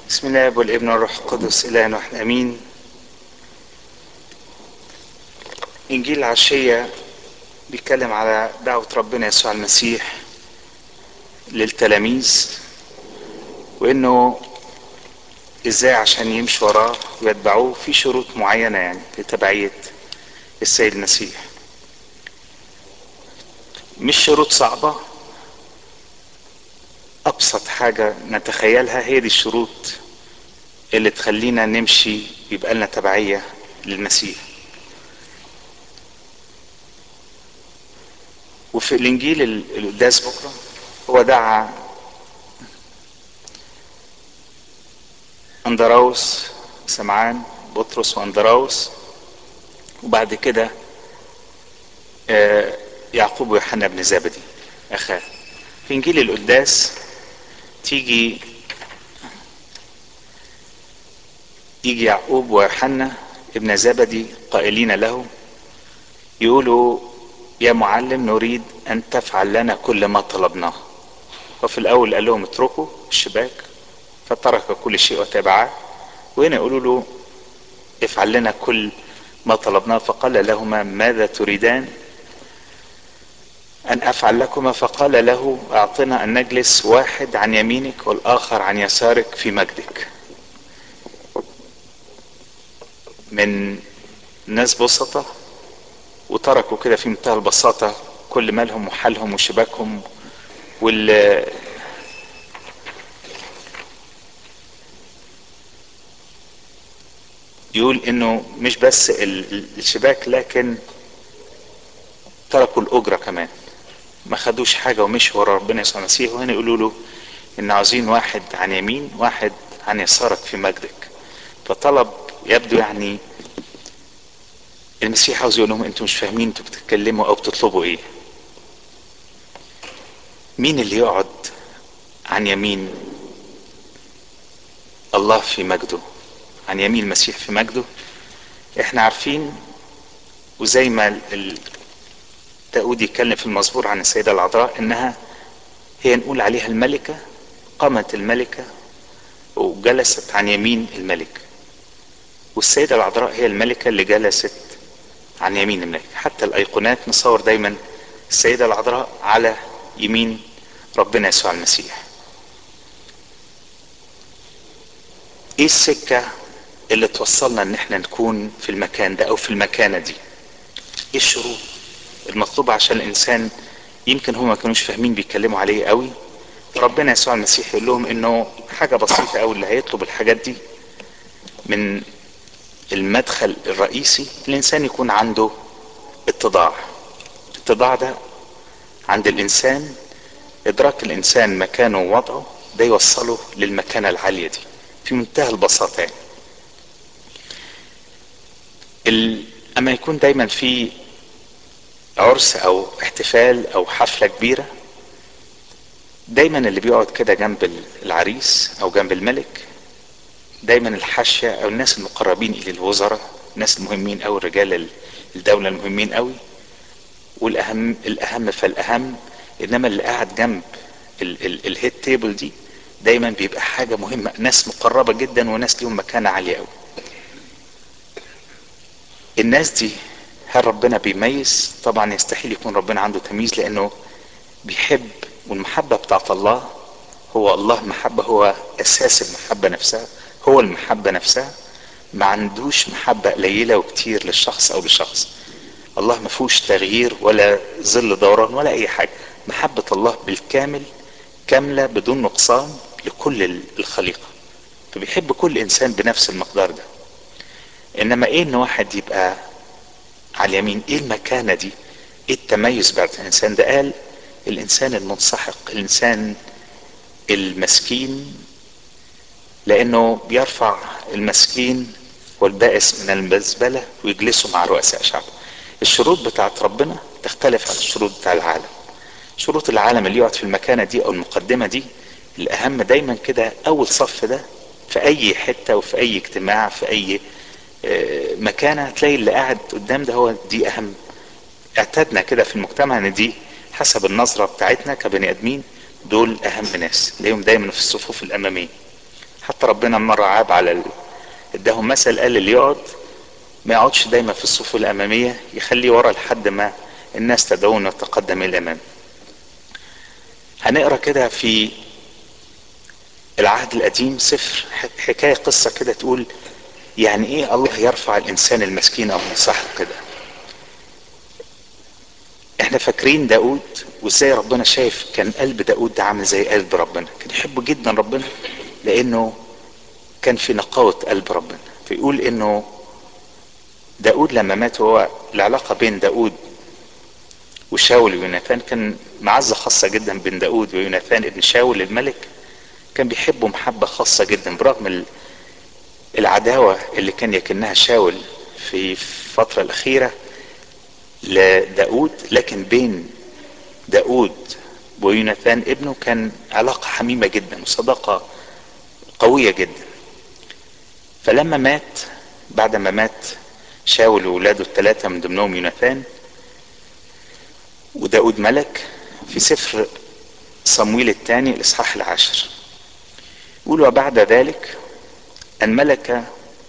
بسم الله والابن والروح القدس إله واحد امين انجيل العشية بيتكلم على دعوة ربنا يسوع المسيح للتلاميذ وانه ازاي عشان يمشوا وراه ويتبعوه في شروط معينة يعني لتبعية السيد المسيح مش شروط صعبة ابسط حاجة نتخيلها هي دي الشروط اللي تخلينا نمشي يبقى لنا تبعية للمسيح وفي الانجيل القداس بكرة هو دعا اندراوس سمعان بطرس واندراوس وبعد كده يعقوب ويوحنا بن زبدي اخاه في انجيل القداس تيجي يجي يعقوب ويوحنا ابن زبدي قائلين له يقولوا يا معلم نريد ان تفعل لنا كل ما طلبناه وفي الاول قال لهم اتركوا الشباك فترك كل شيء وتبعاه وهنا يقولوا له افعل لنا كل ما طلبناه فقال لهما ماذا تريدان ان افعل لكما فقال له اعطنا ان نجلس واحد عن يمينك والاخر عن يسارك في مجدك من ناس بسطة وتركوا كده في منتهى البساطة كل مالهم وحالهم وشباكهم وال يقول انه مش بس الشباك لكن تركوا الاجرة كمان ما خدوش حاجة ومشوا ورا ربنا يسوع المسيح وهنا يقولوا له ان عاوزين واحد عن يمين واحد عن يسارك في مجدك فطلب يبدو يعني المسيح عاوز يقول لهم انتوا مش فاهمين انتوا بتتكلموا او بتطلبوا ايه مين اللي يقعد عن يمين الله في مجده عن يمين المسيح في مجده احنا عارفين وزي ما داود يتكلم في المزبور عن السيدة العذراء انها هي نقول عليها الملكة قامت الملكة وجلست عن يمين الملك والسيدة العذراء هي الملكة اللي جلست عن يمين الملك حتى الايقونات نصور دايما السيدة العذراء على يمين ربنا يسوع المسيح ايه السكة اللي توصلنا ان احنا نكون في المكان ده او في المكانة دي ايه الشروط المطلوبة عشان الانسان يمكن هم ما كانوش فاهمين بيتكلموا عليه قوي ربنا يسوع المسيح يقول لهم انه حاجة بسيطة قوي اللي هيطلب الحاجات دي من المدخل الرئيسي الانسان يكون عنده اتضاع الاتضاع ده عند الانسان ادراك الانسان مكانه ووضعه ده يوصله للمكانة العالية دي في منتهى البساطة يعني اما يكون دايما في عرس او احتفال او حفلة كبيرة دايما اللي بيقعد كده جنب العريس او جنب الملك دايما الحاشية او الناس المقربين الى الوزراء الناس المهمين او رجال الدولة المهمين قوي والاهم الاهم فالاهم انما اللي قاعد جنب الهيد تيبل دي دايما بيبقى حاجة مهمة ناس مقربة جدا وناس ليهم مكانة عالية قوي الناس دي هل ربنا بيميز طبعا يستحيل يكون ربنا عنده تمييز لانه بيحب والمحبة بتاعت الله هو الله محبة هو اساس المحبة نفسها هو المحبة نفسها ما عندوش محبة قليلة وكتير للشخص او لشخص الله ما فيهوش تغيير ولا ظل دوران ولا اي حاجة محبة الله بالكامل كاملة بدون نقصان لكل الخليقة فبيحب كل انسان بنفس المقدار ده انما ايه ان واحد يبقى على اليمين ايه المكانة دي ايه التميز بعد الانسان ده قال الانسان المنسحق الانسان المسكين لانه بيرفع المسكين والبائس من المزبلة ويجلسوا مع رؤساء شعب الشروط بتاعت ربنا تختلف عن الشروط بتاع العالم شروط العالم اللي يقعد في المكانة دي او المقدمة دي الاهم دايما كده اول صف ده في اي حتة وفي اي اجتماع في اي مكانة هتلاقي اللي قاعد قدام ده هو دي اهم اعتدنا كده في المجتمع ان دي حسب النظرة بتاعتنا كبني ادمين دول اهم ناس تلاقيهم دايما في الصفوف الامامية حتى ربنا مرة عاب على ال... اداهم مثل قال اللي يقعد ما يقعدش دايما في الصفوف الامامية يخليه ورا لحد ما الناس تدعون وتقدم الى الامام هنقرا كده في العهد القديم سفر حكاية قصة كده تقول يعني ايه الله يرفع الانسان المسكين او صاحب كده احنا فاكرين داود وازاي ربنا شايف كان قلب داود ده عامل زي قلب ربنا كان يحبه جدا ربنا لانه كان في نقاوة قلب ربنا فيقول انه داود لما مات هو العلاقة بين داود وشاول ويوناثان كان معزة خاصة جدا بين داود ويوناثان ابن شاول الملك كان بيحبه محبة خاصة جدا برغم العداوة اللي كان يكنها شاول في الفترة الأخيرة لداود لكن بين داود ويوناثان ابنه كان علاقة حميمة جدا وصداقة قوية جدا فلما مات بعد ما مات شاول وولاده الثلاثة من ضمنهم يوناثان وداود ملك في سفر صمويل الثاني الإصحاح العاشر يقول وبعد ذلك أن ملك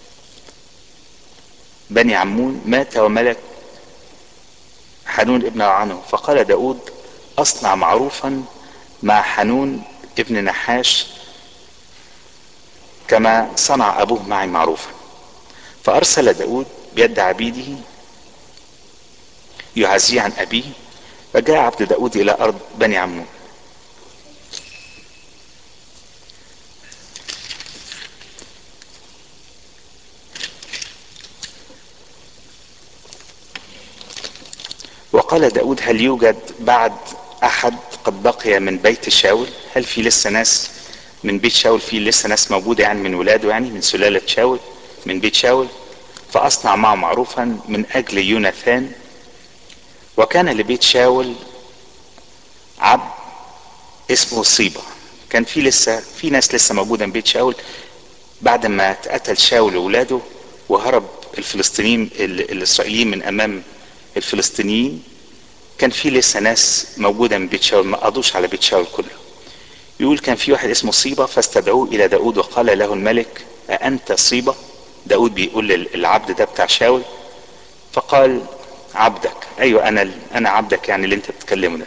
بني عمون مات وملك حنون ابن عنه فقال داود أصنع معروفا مع حنون ابن نحاش كما صنع أبوه معي معروفا فأرسل داود بيد عبيده يعزيه عن أبيه فجاء عبد داود إلى أرض بني عمون وقال داود هل يوجد بعد أحد قد بقي من بيت شاول هل في لسه ناس من بيت شاول في لسه ناس موجودة يعني من ولاده يعني من سلالة شاول من بيت شاول فأصنع معه معروفا من أجل يوناثان وكان لبيت شاول عبد اسمه صيبة كان في لسه في ناس لسه موجودة من بيت شاول بعد ما اتقتل شاول وولاده وهرب الفلسطينيين الإسرائيليين من أمام الفلسطينيين كان في لسه ناس موجودة من بيت شاول ما قضوش على بيت شاول كله يقول كان في واحد اسمه صيبة فاستدعوه إلى داود وقال له الملك أأنت صيبة داود بيقول للعبد ده بتاع شاول فقال عبدك أيوة أنا أنا عبدك يعني اللي أنت بتتكلمه ده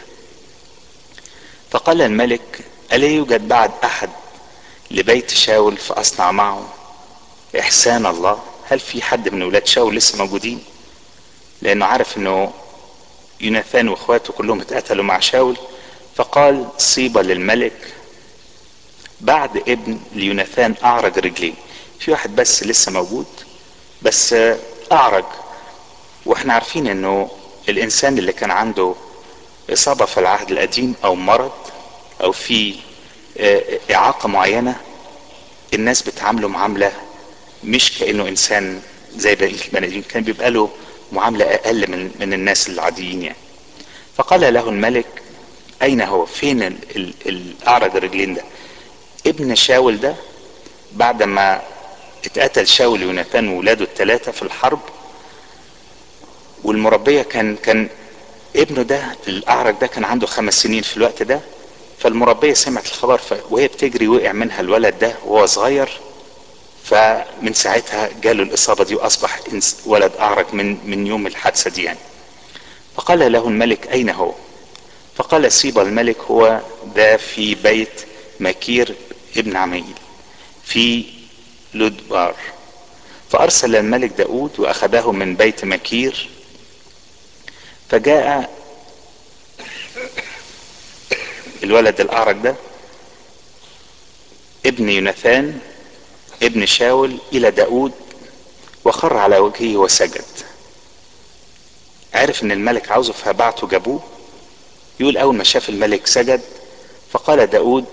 فقال الملك ألا يوجد بعد أحد لبيت شاول فأصنع معه إحسان الله هل في حد من ولاد شاول لسه موجودين لأنه عارف أنه يوناثان واخواته كلهم اتقتلوا مع شاول فقال صيبة للملك بعد ابن ليوناثان أعرج رجليه في واحد بس لسه موجود بس أعرج واحنا عارفين انه الانسان اللي كان عنده اصابة في العهد القديم او مرض او في اعاقة معينة الناس بتعامله معاملة مش كأنه انسان زي بقية البني ادمين كان بيبقى له معاملة اقل من, من الناس العاديين يعني فقال له الملك اين هو فين ال ال الاعرج الرجلين ده ابن شاول ده بعد ما اتقتل شاول يوناثان وولاده الثلاثة في الحرب والمربية كان كان ابنه ده الاعرج ده كان عنده خمس سنين في الوقت ده فالمربية سمعت الخبر ف... وهي بتجري وقع منها الولد ده وهو صغير فمن ساعتها جاله الإصابة دي وأصبح ولد أعرج من من يوم الحادثة دي يعني فقال له الملك أين هو فقال سيبا الملك هو ذا في بيت مكير ابن عميل في لودبار فأرسل الملك داود وأخذه من بيت مكير فجاء الولد الأعرج ده ابن يوناثان ابن شاول إلى داود وخر على وجهه وسجد عرف ان الملك عاوزه فبعته جابوه يقول اول ما شاف الملك سجد فقال داود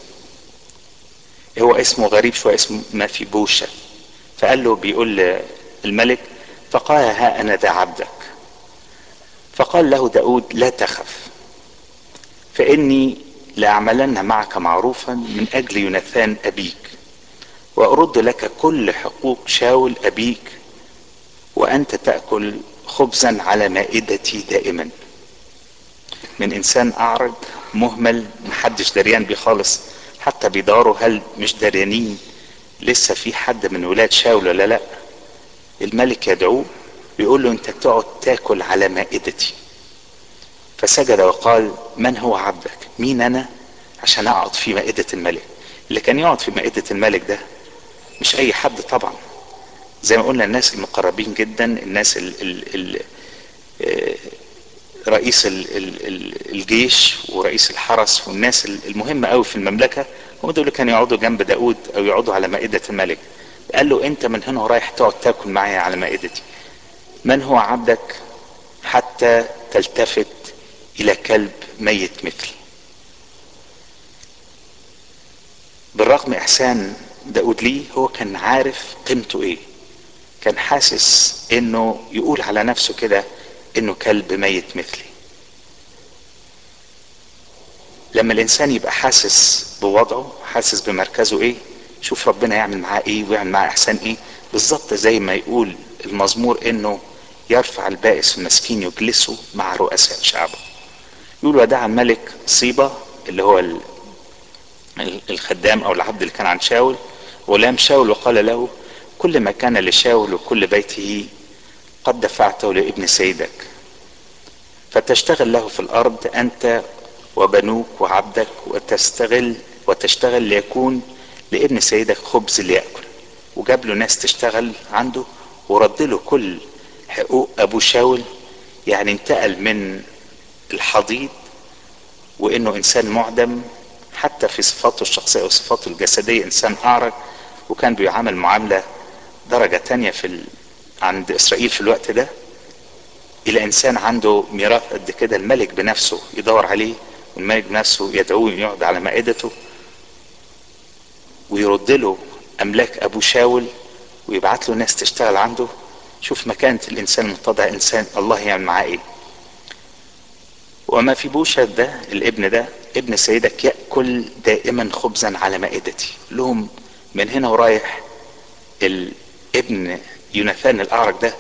هو اسمه غريب شوية اسمه ما في بوشة فقال له بيقول الملك فقال ها انا ذا عبدك فقال له داود لا تخف فاني لاعملن معك معروفا من اجل يوناثان ابيك وارد لك كل حقوق شاول ابيك وانت تاكل خبزا على مائدتي دائما من انسان اعرج مهمل محدش دريان بيه خالص حتى بيدوروا هل مش دريانين لسه في حد من ولاد شاول ولا لا الملك يدعوه بيقول له انت تقعد تاكل على مائدتي فسجد وقال من هو عبدك مين انا عشان اقعد في مائدة الملك اللي كان يقعد في مائدة الملك ده مش اي حد طبعا زي ما قلنا الناس المقربين جدا الناس ال ال ال رئيس ال ال الجيش ورئيس الحرس والناس المهمة قوي في المملكة هم دول اللي كانوا يقعدوا جنب داود او يقعدوا على مائدة الملك قال له انت من هنا ورايح تقعد تاكل معايا على مائدتي من هو عبدك حتى تلتفت الى كلب ميت مثلي بالرغم احسان داود ليه هو كان عارف قيمته ايه كان حاسس انه يقول على نفسه كده انه كلب ميت مثلي لما الانسان يبقى حاسس بوضعه حاسس بمركزه ايه شوف ربنا يعمل معاه ايه ويعمل معاه احسان ايه بالظبط زي ما يقول المزمور انه يرفع البائس المسكين يجلسه مع رؤساء شعبه يقول ودعا الملك صيبة اللي هو الخدام او العبد اللي كان عن شاول غلام شاول وقال له كل ما كان لشاول وكل بيته قد دفعته لابن سيدك فتشتغل له في الارض انت وبنوك وعبدك وتستغل وتشتغل ليكون لابن سيدك خبز ليأكل وجاب له ناس تشتغل عنده ورد له كل حقوق ابو شاول يعني انتقل من الحضيض وانه انسان معدم حتى في صفاته الشخصية وصفاته الجسدية انسان اعرج وكان بيعامل معاملة درجة تانية في ال... عند اسرائيل في الوقت ده الى انسان عنده ميراث قد كده الملك بنفسه يدور عليه والملك بنفسه يدعوه يقعد على مائدته ويرد له املاك ابو شاول ويبعت له ناس تشتغل عنده شوف مكانة الانسان المتضع انسان الله يعمل معاه ايه وما في بوشة ده الابن ده ابن سيدك يأكل دائما خبزا على مائدتي لهم من هنا ورايح الابن يوناثان الأعرج ده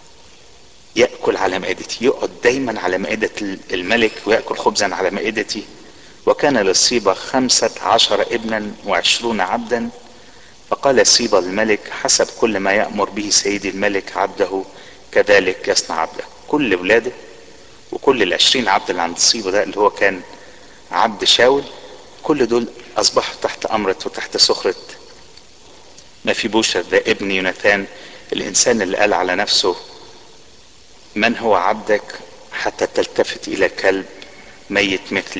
يأكل على مائدتي يقعد دايما على مائدة الملك ويأكل خبزا على مائدتي وكان للصيبة خمسة عشر ابنا وعشرون عبدا فقال سيبا الملك حسب كل ما يأمر به سيدي الملك عبده كذلك يصنع عبده كل ولاده وكل العشرين عبد اللي عند صيبة ده اللي هو كان عبد شاول كل دول أصبحوا تحت أمرة وتحت سخرة ما في بوشة ده ابن يوناثان الإنسان اللي قال على نفسه من هو عبدك حتى تلتفت إلى كلب ميت مثلي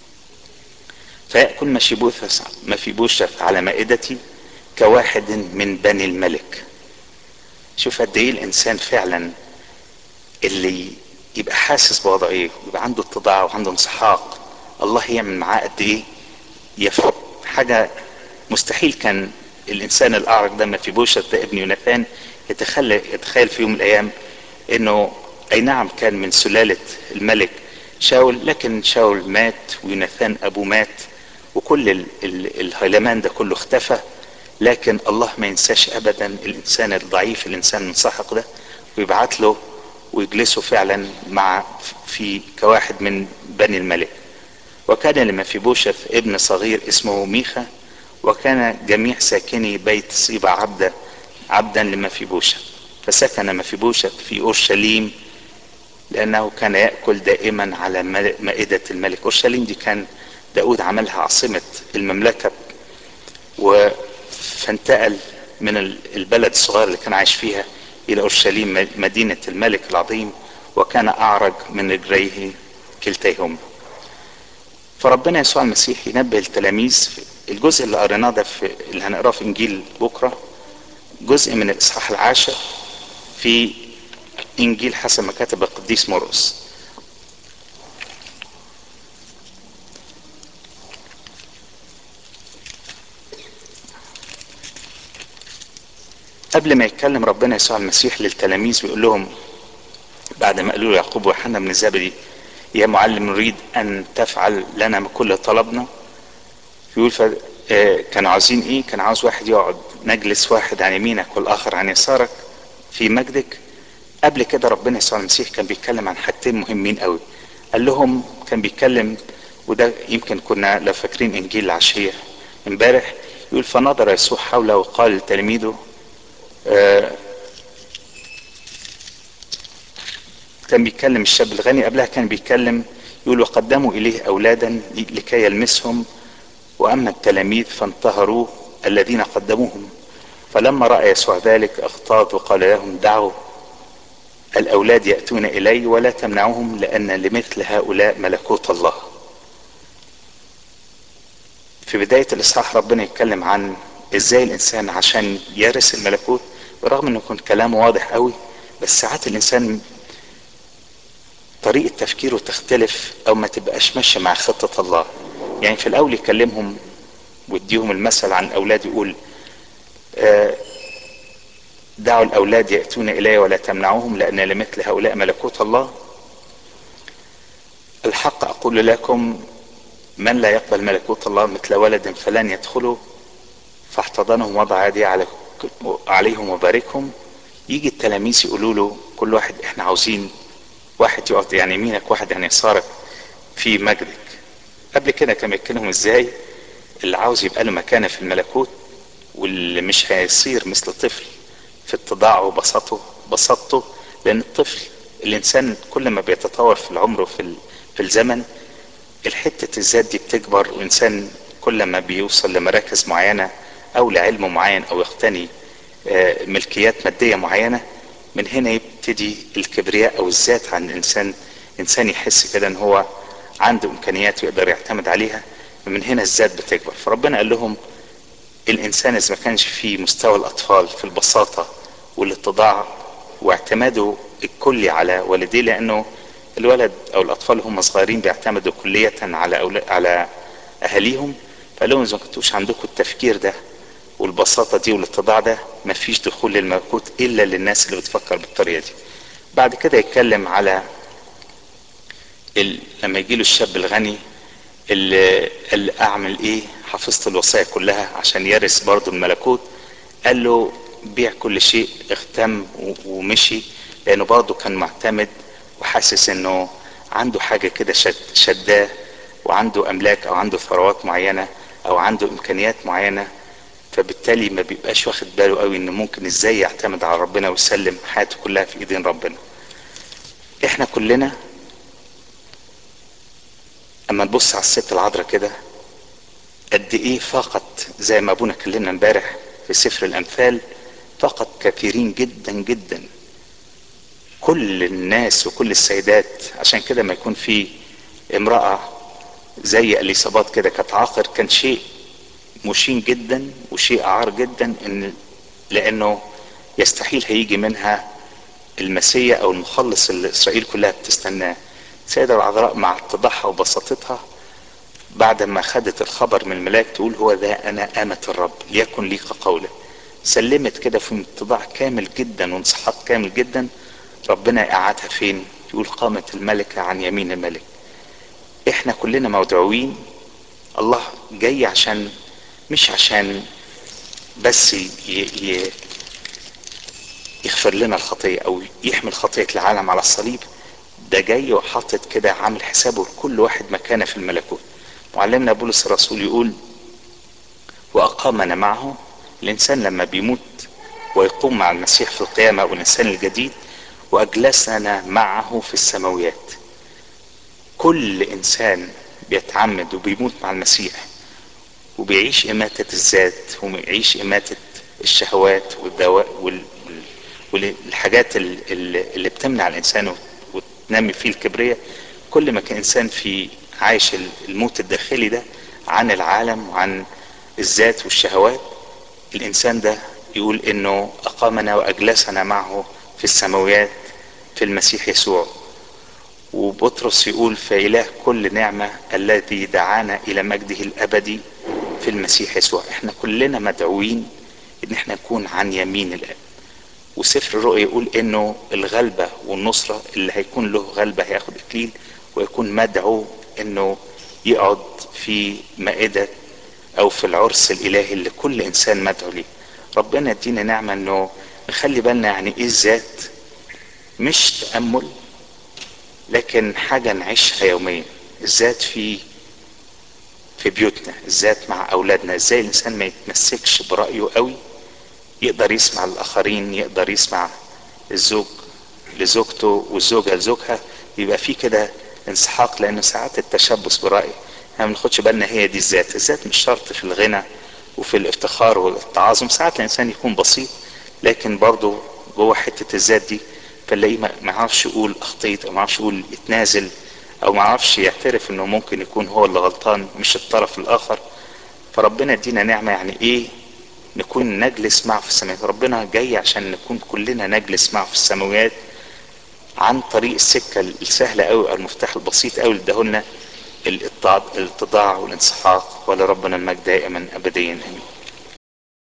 فيأكل مشيبوث ما في بوشة على مائدتي كواحد من بني الملك شوف قد ايه الانسان فعلا اللي يبقى حاسس بوضعه ايه ويبقى عنده اتضاع وعنده انسحاق الله يعمل معاه قد ايه يفهم حاجة مستحيل كان الانسان الاعرج ده ما في بوشة ده ابن يوناثان يتخيل يتخيل في يوم من الايام انه اي نعم كان من سلالة الملك شاول لكن شاول مات ويوناثان ابوه مات وكل ال ال الهيلمان ده كله اختفى لكن الله ما ينساش ابدا الانسان الضعيف الانسان المنسحق ده ويبعت له ويجلسه فعلا مع في كواحد من بني الملك وكان لما في بوشث ابن صغير اسمه ميخا وكان جميع ساكني بيت صيبة عبدا عبدا لما في بوشة فسكن ما في بوشة في اورشليم لانه كان يأكل دائما على مائدة الملك اورشليم دي كان داود عملها عاصمة المملكة و فانتقل من البلد الصغير اللي كان عايش فيها الى اورشليم مدينة الملك العظيم وكان اعرج من رجليه كلتيهما فربنا يسوع المسيح ينبه التلاميذ في الجزء اللي قريناه ده في اللي هنقراه في انجيل بكره جزء من الاصحاح العاشر في انجيل حسب ما كتب القديس مرقس قبل ما يتكلم ربنا يسوع المسيح للتلاميذ بيقول لهم بعد ما قالوا له يعقوب ويوحنا بن زبدي يا معلم نريد ان تفعل لنا كل طلبنا يقول ف... كانوا عاوزين ايه كان عاوز واحد يقعد نجلس واحد عن يمينك والاخر عن يسارك في مجدك قبل كده ربنا يسوع المسيح كان بيتكلم عن حاجتين مهمين قوي قال لهم كان بيتكلم وده يمكن كنا لو فاكرين انجيل العشيه امبارح يقول فنظر يسوع حوله وقال لتلاميذه آه كان بيتكلم الشاب الغني قبلها كان بيتكلم يقول وقدموا اليه اولادا لكي يلمسهم واما التلاميذ فانتهروه الذين قدموهم فلما راى يسوع ذلك اغتاظ وقال لهم دعوا الاولاد ياتون الي ولا تمنعوهم لان لمثل هؤلاء ملكوت الله في بداية الإصحاح ربنا يتكلم عن إزاي الإنسان عشان يرث الملكوت برغم إنه يكون كلامه واضح قوي بس ساعات الإنسان طريقة تفكيره تختلف أو ما تبقاش ماشية مع خطة الله يعني في الأول يكلمهم ويديهم المثل عن الأولاد يقول آه دعوا الأولاد يأتون إلي ولا تمنعوهم لأن لمثل هؤلاء ملكوت الله الحق أقول لكم من لا يقبل ملكوت الله مثل ولد فلن يدخله فاحتضنهم وضع يديه على عليهم وباركهم يجي التلاميذ يقولوا له كل واحد احنا عاوزين واحد يقعد يعني يمينك واحد يعني يسارك في مجدك قبل كده كان بيتكلموا ازاي اللي عاوز يبقى له مكانه في الملكوت واللي مش هيصير مثل طفل في اتضاعه وبساطته بساطته لان الطفل الانسان كل ما بيتطور في العمر وفي في الزمن الحتة الذات دي بتكبر والإنسان كل ما بيوصل لمراكز معينة أو لعلم معين أو يقتني ملكيات مادية معينة من هنا يبتدي الكبرياء أو الذات عن الإنسان إنسان يحس كده إن هو عنده إمكانيات ويقدر يعتمد عليها من هنا الذات بتكبر فربنا قال لهم الإنسان إذا ما كانش في مستوى الأطفال في البساطة والاتضاع واعتماده الكلي على والديه لأنه الولد او الاطفال هم صغيرين بيعتمدوا كلية على أولا على اهاليهم فقال لهم اذا ما كنتوش عندكم التفكير ده والبساطة دي والاتضاع ده مفيش دخول للملكوت الا للناس اللي بتفكر بالطريقة دي بعد كده يتكلم على ال... لما يجي له الشاب الغني اللي, اللي اعمل ايه حفظت الوصايا كلها عشان يرث برضه الملكوت قال له بيع كل شيء اختم ومشي لانه برضه كان معتمد وحاسس انه عنده حاجة كده شد شداه وعنده املاك او عنده ثروات معينة او عنده امكانيات معينة فبالتالي ما بيبقاش واخد باله قوي انه ممكن ازاي يعتمد على ربنا ويسلم حياته كلها في ايدين ربنا احنا كلنا اما نبص على الست العذراء كده قد ايه فقط زي ما ابونا كلمنا امبارح في سفر الامثال فقط كثيرين جدا جدا كل الناس وكل السيدات عشان كده ما يكون في امرأة زي اليصابات كده كانت عاقر كان شيء مشين جدا وشيء عار جدا ان لانه يستحيل هيجي منها المسيا او المخلص اللي اسرائيل كلها بتستناه السيدة العذراء مع اتضاحها وبساطتها بعد ما خدت الخبر من الملاك تقول هو ذا انا امة الرب ليكن لي كقوله سلمت كده في اتضاع كامل جدا وانصحاط كامل جدا ربنا قعدها فين يقول قامت الملكة عن يمين الملك احنا كلنا مدعوين الله جاي عشان مش عشان بس ي... ي... يغفر لنا الخطية او يحمل خطية العالم على الصليب ده جاي وحاطط كده عامل حسابه لكل واحد مكانه في الملكوت معلمنا بولس الرسول يقول واقامنا معه الانسان لما بيموت ويقوم مع المسيح في القيامة والانسان الجديد واجلسنا معه في السماويات كل انسان بيتعمد وبيموت مع المسيح وبيعيش اماتة الذات وبيعيش اماتة الشهوات والدواء وال... والحاجات اللي بتمنع الانسان وتنمي فيه الكبرياء كل ما كان انسان في عايش الموت الداخلي ده عن العالم وعن الذات والشهوات الانسان ده يقول انه اقامنا واجلسنا معه في السماويات في المسيح يسوع وبطرس يقول فإله كل نعمة الذي دعانا إلى مجده الأبدي في المسيح يسوع احنا كلنا مدعوين ان احنا نكون عن يمين الآب وسفر الرؤيا يقول انه الغلبة والنصرة اللي هيكون له غلبة هياخد اكليل ويكون مدعو انه يقعد في مائدة او في العرس الالهي اللي كل انسان مدعو ليه ربنا يدينا نعمة انه نخلي بالنا يعني ايه الذات مش تأمل لكن حاجة نعيشها يوميا الذات في في بيوتنا الذات مع اولادنا ازاي الانسان ما يتمسكش برايه قوي يقدر يسمع الاخرين يقدر يسمع الزوج لزوجته والزوجه لزوجها يبقى في كده انسحاق لان ساعات التشبث براي احنا ما بناخدش بالنا هي دي الذات الذات مش شرط في الغنى وفي الافتخار والتعاظم ساعات الانسان يكون بسيط لكن برضه جوه حته الذات دي فنلاقيه ما يعرفش يقول اخطيت او ما يعرفش يقول يتنازل او ما يعرفش يعترف انه ممكن يكون هو اللي غلطان مش الطرف الاخر فربنا يدينا نعمه يعني ايه نكون نجلس معه في السماوات ربنا جاي عشان نكون كلنا نجلس معه في السماوات عن طريق السكه السهله قوي او المفتاح البسيط قوي اللي اداهولنا الاتضاع والانسحاق ولربنا المجد دائما ابديا امين